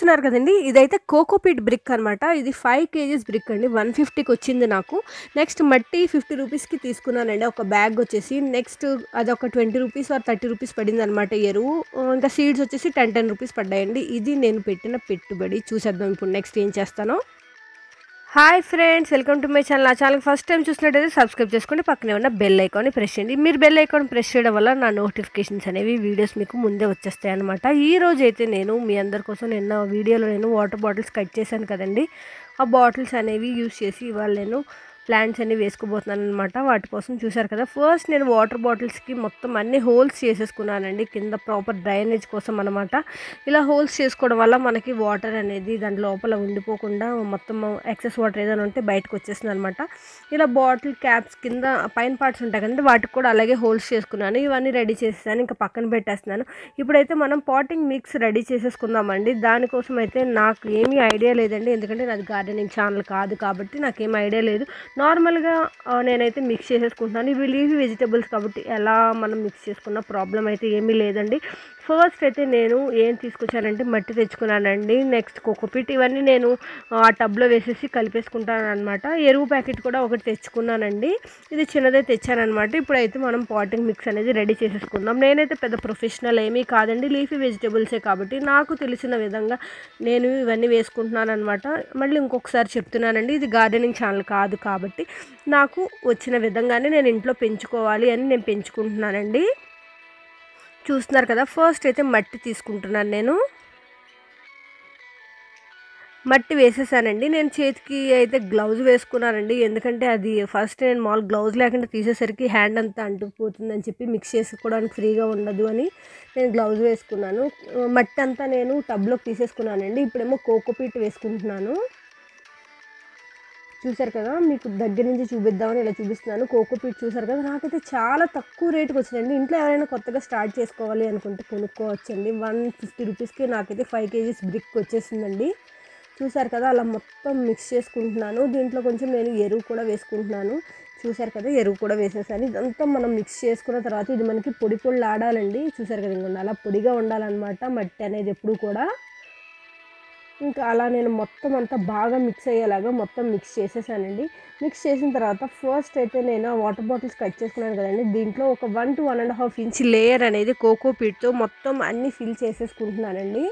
చూస్తున్నారు కదండి ఇదైతే కోకోపీట్ బ్రిక్ అనమాట ఇది ఫైవ్ కేజీస్ బ్రిక్ అండి వన్ ఫిఫ్టీకి వచ్చింది నాకు నెక్స్ట్ మట్టి ఫిఫ్టీ రూపీస్కి తీసుకున్నానండి ఒక బ్యాగ్ వచ్చేసి నెక్స్ట్ అది ఒక twenty rupees or thirty rupees పడింది అనమాట ఎరువు ఇంకా సీడ్స్ వచ్చేసి టెన్ టెన్ రూపీస్ పడ్డాయండి ఇది నేను పెట్టిన పెట్టుబడి చూసేద్దాం ఇప్పుడు నెక్స్ట్ ఏం చేస్తానో hi friends welcome to my channel నా ఛానల్ ఫస్ట్ టైం చూసినట్టయితే సబ్స్క్రైబ్ చేసుకోండి పక్కనే ఉన్న బెల్ ఐకాన్ని ప్రెస్ చేయండి మీరు బెల్ ఐకాన్ ప్రెస్ చేయడం వల్ల నా నోటిఫికేషన్స్ అనేవి వీడియోస్ మీకు ముందే వచ్చేస్తాయి అనమాట ఈ రోజు అయితే నేను మీ అందరి కోసం నిన్న వీడియోలో నేను వాటర్ బాటిల్స్ కట్ చేశాను కదండి ఆ బాటిల్స్ అనేవి యూస్ చేసి ఇవాళ నేను ప్లాంట్స్ అన్ని వేసుకోబోతున్నాను అనమాట వాటి కోసం చూసారు కదా ఫస్ట్ నేను వాటర్ బాటిల్స్కి మొత్తం అన్ని హోల్స్ చేసేసుకున్నానండి కింద ప్రాపర్ డ్రైనేజ్ కోసం అనమాట ఇలా హోల్స్ చేసుకోవడం వల్ల మనకి వాటర్ అనేది దాని లోపల ఉండిపోకుండా మొత్తం ఎక్సెస్ వాటర్ ఏదైనా ఉంటే బయటకు వచ్చేస్తుంది అనమాట ఇలా బాటిల్ క్యాప్స్ కింద పైన పార్ట్స్ ఉంటాయి కదండి వాటికి కూడా అలాగే హోల్స్ చేసుకున్నాను ఇవన్నీ రెడీ చేసేసాను ఇంకా పక్కన పెట్టేస్తున్నాను ఇప్పుడైతే మనం పాటింగ్ మిక్స్ రెడీ చేసేసుకుందామండి దానికోసం అయితే నాకు ఏమీ ఐడియా లేదండి ఎందుకంటే నాది గార్డెనింగ్ ఛానల్ కాదు కాబట్టి నాకేం ఐడియా లేదు నార్మల్గా ఆ, నేనైతే మిక్స్ చేసేసుకుంటున్నాను ఇవి లీఫీ వెజిటబుల్స్ కాబట్టి ఎలా మనం మిక్స్ చేసుకున్న ప్రాబ్లం అయితే ఏమీ లేదండి ఫస్ట్ అయితే నేను ఏం తీసుకొచ్చానంటే మట్టి తెచ్చుకున్నానండి నెక్స్ట్ కోకోపీట్ ఇవన్నీ నేను ఆ టబ్లో వేసేసి కలిపేసుకుంటాను అనమాట ఎరువు ప్యాకెట్ కూడా ఒకటి తెచ్చుకున్నానండి ఇది చిన్నదే తెచ్చానమాట ఇప్పుడైతే మనం పాటింగ్ మిక్స్ అనేది రెడీ చేసేసుకుందాం నేనైతే పెద్ద ప్రొఫెషనల్ ఏమీ కాదండి లీఫీ వెజిటబుల్సే కాబట్టి నాకు తెలిసిన విధంగా నేను ఇవన్నీ వేసుకుంటున్నాను అనమాట మళ్ళీ ఇంకొకసారి చెప్తున్నానండి ఇది గార్డెనింగ్ ఛానల్ కాదు కాబట్టి నాకు వచ్చిన విధంగానే నేను ఇంట్లో పెంచుకోవాలి అని నేను పెంచుకుంటున్నానండి చూస్తున్నారు కదా ఫస్ట్ అయితే మట్టి తీసుకుంటున్నాను నేను మట్టి వేసేసానండి నేను చేతికి అయితే గ్లౌజ్ వేసుకున్నానండి ఎందుకంటే అది ఫస్ట్ నేను మామూలు గ్లౌజ్ లేకుండా తీసేసరికి హ్యాండ్ అంతా అంటుకుపోతుందని చెప్పి మిక్స్ చేసుకోవడానికి ఫ్రీగా ఉండదు అని నేను గ్లౌజ్ వేసుకున్నాను మట్టి అంతా నేను టబ్లోకి తీసేసుకున్నానండి ఇప్పుడేమో కోకోపీట్ వేసుకుంటున్నాను చూసారు కదా మీకు దగ్గర నుంచి చూపిద్దామని ఇలా చూపిస్తున్నాను కోకోపీట్ చూసారు కదా నాకైతే చాలా తక్కువ రేటుకి వచ్చిందండి ఇంట్లో ఎవరైనా కొత్తగా స్టార్ట్ చేసుకోవాలి అనుకుంటే కొనుక్కోవచ్చండి వన్ ఫిఫ్టీ రూపీస్కి నాకైతే ఫైవ్ కేజీస్ బ్రిక్ వచ్చేసిందండి చూసారు కదా అలా మొత్తం మిక్స్ చేసుకుంటున్నాను దీంట్లో కొంచెం నేను ఎరువు కూడా వేసుకుంటున్నాను చూసారు కదా ఎరువు కూడా వేసేసాను ఇదంతా మనం మిక్స్ చేసుకున్న తర్వాత ఇది మనకి పొడి పొడి ఆడాలండి చూసారు కదా ఇంకొండ అలా పొడిగా ఉండాలన్నమాట మట్టి అనేది ఎప్పుడు కూడా ఇంకా అలా నేను మొత్తం అంతా బాగా మిక్స్ అయ్యేలాగా మొత్తం మిక్స్ చేసేసానండి మిక్స్ చేసిన తర్వాత ఫస్ట్ అయితే నేను ఆ వాటర్ బాటిల్స్ కట్ చేసుకున్నాను కదండి దీంట్లో ఒక one two one and half inch layer అనేది కోకో పీట్తో మొత్తం అన్నీ ఫిల్ చేసేసుకుంటున్నానండి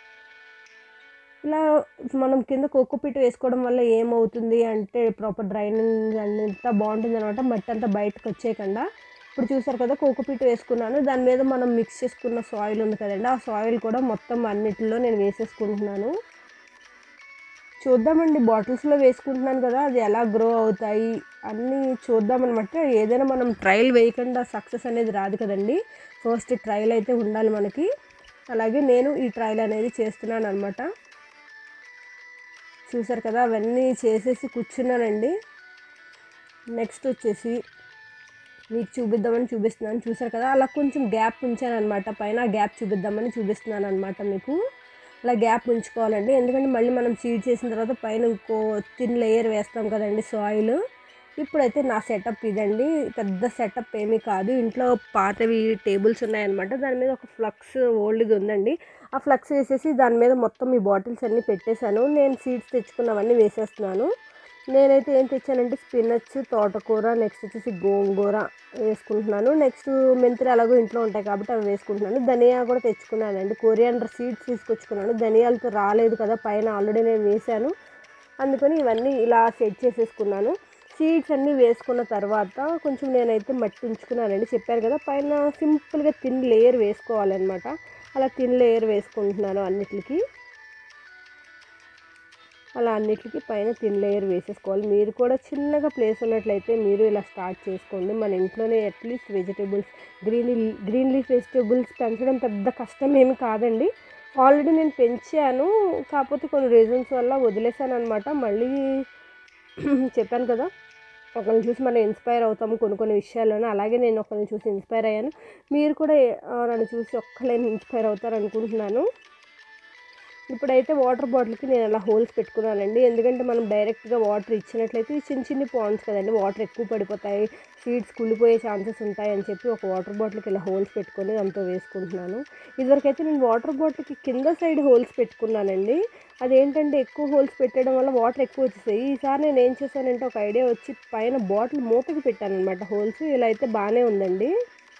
ఇలా మనం కింద కోకోపీట్ వేసుకోవడం వల్ల ఏమవుతుంది అంటే ప్రాపర్ డ్రైనింగ్ అంతా బాగుంటుంది అనమాట మట్టి అంతా బయటకు వచ్చేయకుండా ఇప్పుడు చూసారు కదా కోకోపీట్ వేసుకున్నాను దాని మీద మనం మిక్స్ చేసుకున్న సాయిల్ ఉంది కదండి ఆ సాయిల్ కూడా మొత్తం అన్నిటిలో నేను వేసేసుకుంటున్నాను చూద్దామండి బాటిల్స్లో వేసుకుంటున్నాను కదా అది ఎలా గ్రో అవుతాయి అన్నీ చూద్దామన్నమాట ఏదైనా మనం ట్రయల్ వేయకుండా సక్సెస్ అనేది రాదు కదండి ఫస్ట్ ట్రయల్ అయితే ఉండాలి మనకి అలాగే నేను ఈ ట్రయల్ అనేది చేస్తున్నాను అనమాట చూసారు కదా అవన్నీ చేసేసి కూర్చున్నానండి నెక్స్ట్ వచ్చేసి మీకు చూపిద్దామని చూపిస్తున్నాను చూసారు కదా అలా కొంచెం గ్యాప్ ఉంచాను అనమాట పైన గ్యాప్ చూపిద్దామని చూపిస్తున్నాను అనమాట మీకు అలా గ్యాప్ ఉంచుకోవాలండి ఎందుకంటే మళ్ళీ మనం సీడ్ చేసిన తర్వాత పైన ఇంకో తిన్ లేయర్ వేస్తాం కదండి సాయిల్ ఇప్పుడైతే నా సెటప్ ఇదండి పెద్ద సెటప్ ఏమీ కాదు ఇంట్లో పాతవి టేబుల్స్ ఉన్నాయన్నమాట దాని మీద ఒక ఫ్లక్స్ ఓల్డ్ది ఉందండి ఆ ఫ్లక్స్ వేసేసి దాని మీద మొత్తం ఈ బాటిల్స్ అన్నీ పెట్టేశాను నేను సీడ్స్ తెచ్చుకున్నవన్నీ వేసేస్తున్నాను నేనైతే ఏం తెచ్చానంటే స్పినచ్ తోటకూర నెక్స్ట్ వచ్చేసి గోంగూర వేసుకుంటున్నాను నెక్స్ట్ మెంతులు ఎలాగో ఇంట్లో ఉంటాయి కాబట్టి అవి వేసుకుంటున్నాను ధనియా కూడా తెచ్చుకున్నానండి కొరియాండర్ సీడ్స్ తీసుకొచ్చుకున్నాను ధనియాలతో రాలేదు కదా పైన ఆల్రెడీ నేను వేశాను అందుకని ఇవన్నీ ఇలా సెట్ చేసేసుకున్నాను సీడ్స్ అన్నీ వేసుకున్న తర్వాత కొంచెం నేనైతే మట్టి ఉంచుకున్నానండి చెప్పాను కదా పైన సింపుల్గా తిన్ లేయర్ వేసుకోవాలన్నమాట అలా తిన్ లేయర్ వేసుకుంటున్నాను అన్నిటికి అలా అన్నిటికీ పైన తిన్ లేయర్ వేసేసుకోవాలి మీరు కూడా చిన్నగా ప్లేస్ ఉన్నట్లయితే మీరు ఇలా స్టార్ట్ చేసుకోండి మన ఇంట్లోనే at least vegetables green green leaf vegetables పెంచడం పెద్ద కష్టం ఏమి కాదండి ఆల్రెడీ నేను పెంచాను కాకపోతే కొన్ని రీజన్స్ వల్ల వదిలేసాను అనమాట మళ్ళీ చెప్పాను కదా ఒకరిని చూసి మనం ఇన్స్పైర్ అవుతాము కొన్ని కొన్ని విషయాల్లోనే అలాగే నేను ఒకరిని చూసి ఇన్స్పైర్ అయ్యాను మీరు కూడా ఆ, నన్ను చూసి ఒక్కలేని ఇన్స్పైర్ అవుతారు అనుకుంటున్నాను ఇప్పుడైతే వాటర్ బాటిల్కి నేను అలా హోల్స్ పెట్టుకున్నానండి ఎందుకంటే మనం డైరెక్ట్గా వాటర్ ఇచ్చినట్లయితే ఈ చిన్న చిన్న పాండ్స్ కదండి వాటర్ ఎక్కువ పడిపోతాయి సీడ్స్ కుళ్ళిపోయే ఛాన్సెస్ ఉంటాయి అని చెప్పి ఒక వాటర్ బాటిల్కి ఇలా హోల్స్ పెట్టుకొని దాంతో వేసుకుంటున్నాను ఇదివరకైతే నేను వాటర్ బాటిల్కి కింద సైడ్ హోల్స్ పెట్టుకున్నానండి అదేంటంటే ఎక్కువ హోల్స్ పెట్టడం వల్ల వాటర్ ఎక్కువ వచ్చేసాయి ఈసారి నేను ఏం చేశానంటే ఒక ఐడియా వచ్చి పైన బాటిల్ మూతకి పెట్టాను అనమాట హోల్స్ ఇలా అయితే బాగానే ఉందండి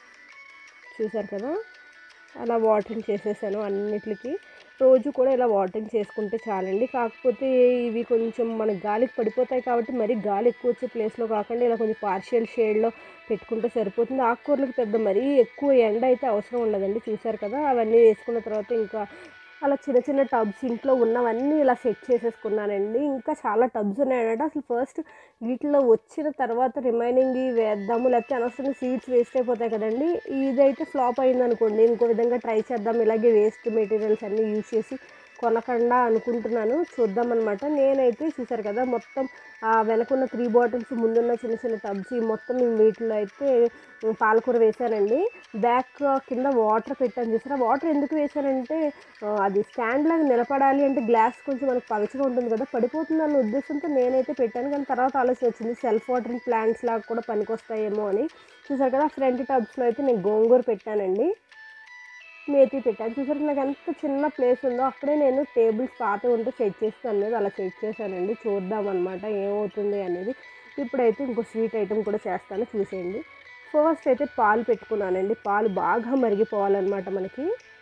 చూసారు కదా అలా వాటరింగ్ చేసేసాను అన్నిటికి రోజు కూడా ఇలా వాటరింగ్ చేసుకుంటే చాలండి కాకపోతే ఇవి కొంచెం మన గాలికి పడిపోతాయి కాబట్టి మరీ గాలి ఎక్కువ వచ్చే ప్లేస్లో కాకుండా ఇలా కొంచెం పార్షియల్ షేడ్లో పెట్టుకుంటే సరిపోతుంది ఆకుకూరలకు పెద్ద మరీ ఎక్కువ ఎండ అయితే అవసరం ఉండదండి చూసారు కదా అవన్నీ వేసుకున్న తర్వాత ఇంకా అలా చిన్న చిన్న టబ్స్ ఇంట్లో ఉన్నవన్నీ ఇలా సెట్ చేసేసుకున్నానండి ఇంకా చాలా టబ్స్ ఉన్నాయన్నమాట అసలు ఫస్ట్ వీటిలో వచ్చిన తర్వాత రిమైనింగ్ వేద్దాము లేకపోతే అనవసరంగా సీడ్స్ వేస్ట్ అయిపోతాయి కదండి ఇదైతే ఫ్లాప్ అయింది అనుకోండి ఇంకో విధంగా ట్రై చేద్దాం ఇలాగే వేస్ట్ మెటీరియల్స్ అన్నీ యూజ్ చేసి కొనకుండా అనుకుంటున్నాను చూద్దాం అనమాట నేనైతే చూసారు కదా మొత్తం ఆ వెనకున్న త్రీ బాటిల్స్ ముందున్న చిన్న చిన్న టబ్స్ ఈ మొత్తం నేను వీటిలో అయితే పాలకూర వేసానండి బ్యాక్ కింద వాటర్ పెట్టాను చూసారా వాటర్ ఎందుకు వేసానంటే ఆ, అది స్టాండ్ లాగా నిలబడాలి అంటే గ్లాస్ కొంచెం మనకు పలచగా ఉంటుంది కదా పడిపోతుంది అన్న ఉద్దేశంతో నేనైతే పెట్టాను కానీ తర్వాత ఆలోచన వచ్చింది సెల్ఫ్ వాటరింగ్ ప్లాంట్స్ లాగా కూడా పనికొస్తాయేమో అని చూసారు కదా ఫ్రంట్ టబ్స్లో అయితే నేను గోంగూర పెట్టానండి మేతి పెట్టాను చూసారు నాకు ఎంత చిన్న ప్లేస్ ఉందో అక్కడే నేను టేబుల్స్ పాత ఉంటే సెట్ చేస్తాను అనేది అలా సెట్ చేశానండి చూద్దాం అనమాట ఏమవుతుంది అనేది ఇప్పుడైతే ఇంకో స్వీట్ ఐటెం కూడా చేస్తాను చూసేయండి ఫస్ట్ అయితే పాలు పెట్టుకున్నానండి పాలు బాగా మరిగిపోవాలన్నమాట మనకి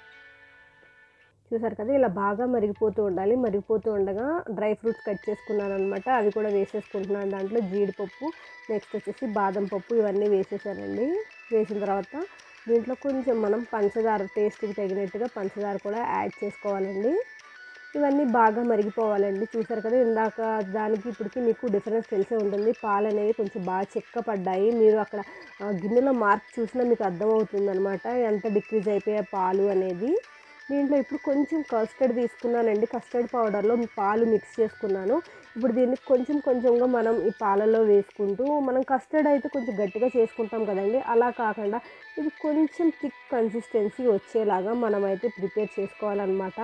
చూసారు కదా ఇలా బాగా మరిగిపోతూ ఉండాలి మరిగిపోతూ ఉండగా డ్రై ఫ్రూట్స్ కట్ చేసుకున్నాను అనమాట అవి కూడా వేసేసుకుంటున్నాను దాంట్లో జీడిపప్పు నెక్స్ట్ వచ్చేసి బాదం పప్పు ఇవన్నీ వేసేసానండి వేసిన తర్వాత దీంట్లో కొంచెం మనం పంచదార టేస్ట్కి తగినట్టుగా పంచదార కూడా యాడ్ చేసుకోవాలండి ఇవన్నీ బాగా మరిగిపోవాలండి చూసారు కదా ఇందాక దానికి ఇప్పటికి మీకు డిఫరెన్స్ తెలిసే ఉంటుంది పాలు అనేవి కొంచెం బాగా చెక్కపడ్డాయి మీరు అక్కడ ఆ, గిన్నెలో మార్క్ చూసినా మీకు అర్థమవుతుంది అనమాట ఎంత డిక్రీజ్ అయిపోయాయి పాలు అనేది దీంట్లో ఇప్పుడు కొంచెం కస్టర్డ్ తీసుకున్నానండి కస్టర్డ్ పౌడర్లో పాలు మిక్స్ చేసుకున్నాను ఇప్పుడు దీన్ని కొంచెం కొంచెంగా మనం ఈ పాలలో వేసుకుంటూ మనం కస్టర్డ్ అయితే కొంచెం గట్టిగా చేసుకుంటాం కదండి అలా కాకుండా ఇది కొంచెం థిక్ కన్సిస్టెన్సీ వచ్చేలాగా మనం అయితే ప్రిపేర్ చేసుకోవాలన్నమాట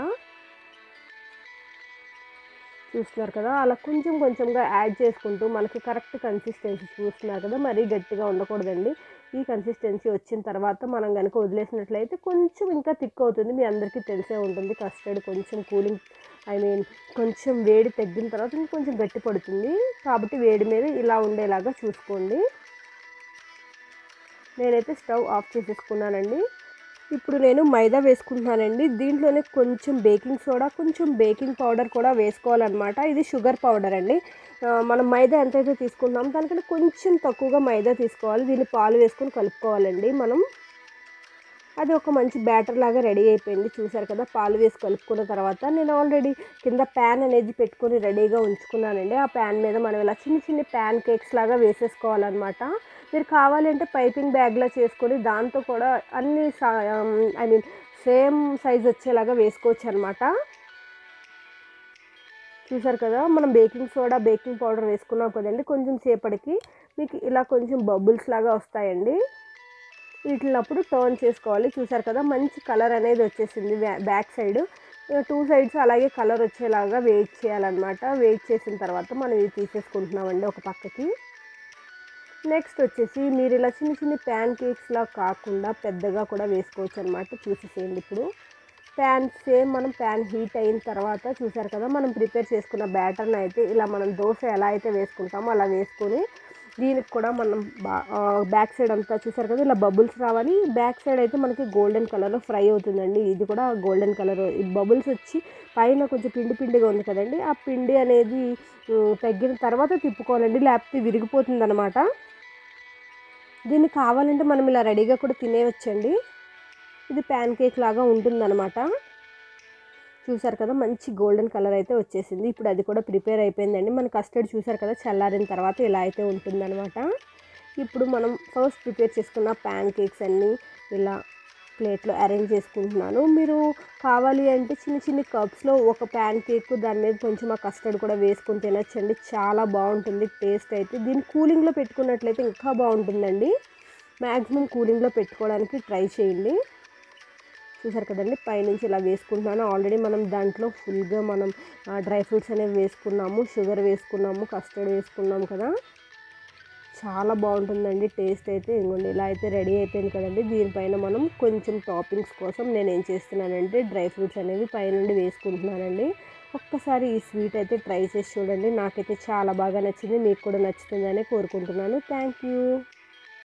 చూస్తున్నారు కదా అలా కొంచెం కొంచెంగా యాడ్ చేసుకుంటూ మనకి కరెక్ట్ కన్సిస్టెన్సీ చూస్తున్నారు కదా మరీ గట్టిగా ఉండకూడదండి ఈ కన్సిస్టెన్సీ వచ్చిన తర్వాత మనం కనుక వదిలేసినట్లయితే కొంచెం ఇంకా థిక్ అవుతుంది మీ అందరికీ తెలిసే ఉంటుంది కస్టర్డ్ కొంచెం కూలింగ్ ఐ మీన్ కొంచెం వేడి తగ్గిన తర్వాత ఇంకొంచెం గట్టి పడుతుంది కాబట్టి వేడి మీద ఇలా ఉండేలాగా చూసుకోండి నేనైతే స్టవ్ ఆఫ్ చేసేసుకున్నానండి ఇప్పుడు నేను మైదా వేసుకుంటున్నానండి దీంట్లోనే కొంచెం బేకింగ్ సోడా కొంచెం బేకింగ్ పౌడర్ కూడా వేసుకోవాలన్నమాట ఇది షుగర్ పౌడర్ అండి ఆ, మనం మైదా ఎంతైతే తీసుకుంటామో దానికంటే కొంచెం తక్కువగా మైదా తీసుకోవాలి దీన్ని పాలు వేసుకొని కలుపుకోవాలండి మనం అది ఒక మంచి బ్యాటర్ లాగా రెడీ అయిపోయింది చూసారు కదా పాలు వేసి కలుపుకున్న తర్వాత నేను ఆల్రెడీ కింద ప్యాన్ అనేది పెట్టుకొని రెడీగా ఉంచుకున్నానండి ఆ ప్యాన్ మీద మనం ఇలా చిన్న చిన్న ప్యాన్ కేక్స్ లాగా వేసేసుకోవాలన్నమాట మీరు కావాలంటే పైపింగ్ బ్యాగ్లో చేసుకొని దాంతో కూడా అన్ని ఐ మీన్ సేమ్ సైజ్ వచ్చేలాగా వేసుకోవచ్చు అనమాట చూసారు కదా మనం బేకింగ్ సోడా బేకింగ్ పౌడర్ వేసుకున్నాం కదండి కొంచెం సేపటికి మీకు ఇలా కొంచెం బబుల్స్ లాగా వస్తాయండి వీటినప్పుడు టర్న్ చేసుకోవాలి చూసారు కదా మంచి కలర్ అనేది వచ్చేసింది back- back side two sides అలాగే కలర్ వచ్చేలాగా వెయిట్ చేయాలన్నమాట వెయిట్ చేసిన తర్వాత మనం ఇది తీసేసుకుంటున్నామండి ఒక పక్కకి నెక్స్ట్ వచ్చేసి మీరు ఇలా చిన్న చిన్న ప్యాన్ కేక్స్లా కాకుండా పెద్దగా కూడా వేసుకోవచ్చు అనమాట చూసేసేయండి ఇప్పుడు ప్యాన్ సేమ్ మనం ప్యాన్ హీట్ అయిన తర్వాత చూసారు కదా మనం ప్రిపేర్ చేసుకున్న బ్యాటర్ని అయితే ఇలా మనం దోశ ఎలా అయితే వేసుకుంటామో అలా వేసుకొని దీనికి కూడా మనం బా బ్యాక్ సైడ్ అంతా చూసారు కదా ఇలా బబుల్స్ రావాలి బ్యాక్ సైడ్ అయితే మనకి గోల్డెన్ కలర్లో ఫ్రై అవుతుందండి ఇది కూడా గోల్డెన్ కలర్ ఈ బబుల్స్ వచ్చి పైన కొంచెం పిండి పిండిగా ఉంది కదండి ఆ పిండి అనేది ఉమ్, తగ్గిన తర్వాత తిప్పుకోవాలండి లేకపోతే విరిగిపోతుంది అనమాట దీన్ని కావాలంటే మనం ఇలా రెడీగా కూడా తినేయచ్చండి ఇది ప్యాన్ కేక్ లాగా ఉంటుందన్నమాట చూసారు కదా మంచి గోల్డెన్ కలర్ అయితే వచ్చేసింది ఇప్పుడు అది కూడా ప్రిపేర్ అయిపోయిందండి మన కస్టర్డ్ చూసారు కదా చల్లారిన తర్వాత ఇలా అయితే ఉంటుందన్నమాట ఇప్పుడు మనం ఫస్ట్ ప్రిపేర్ చేసుకున్న ప్యాన్ కేక్స్ అన్నీ ఇలా ప్లేట్లో అరేంజ్ చేసుకుంటున్నాను మీరు కావాలి అంటే చిన్న చిన్న కప్స్లో ఒక ప్యాన్ కేక్ దాని మీద కొంచెం ఆ కస్టర్డ్ కూడా వేసుకొని తినచ్చండి చాలా బాగుంటుంది టేస్ట్ అయితే దీన్ని కూలింగ్లో పెట్టుకున్నట్లయితే ఇంకా బాగుంటుందండి మ్యాక్సిమం కూలింగ్లో పెట్టుకోవడానికి ట్రై చేయండి చూసారు కదండి పైనుంచి ఇలా వేసుకుంటున్నాను ఆల్రెడీ మనం దాంట్లో ఫుల్గా మనం డ్రై ఫ్రూట్స్ అనేవి వేసుకున్నాము షుగర్ వేసుకున్నాము కస్టర్డ్ వేసుకున్నాము కదా చాలా బాగుంటుందండి టేస్ట్ అయితే ఇంకోండి ఇలా అయితే రెడీ అయిపోయింది కదండి దీనిపైన మనం కొంచెం టాపింగ్స్ కోసం నేను ఏం చేస్తున్నానంటే డ్రై ఫ్రూట్స్ అనేవి పైనుండి వేసుకుంటున్నానండి ఒక్కసారి ఈ స్వీట్ అయితే ట్రై చేసి చూడండి నాకైతే చాలా బాగా నచ్చింది మీకు కూడా నచ్చుతుందని కోరుకుంటున్నాను థ్యాంక్ యూ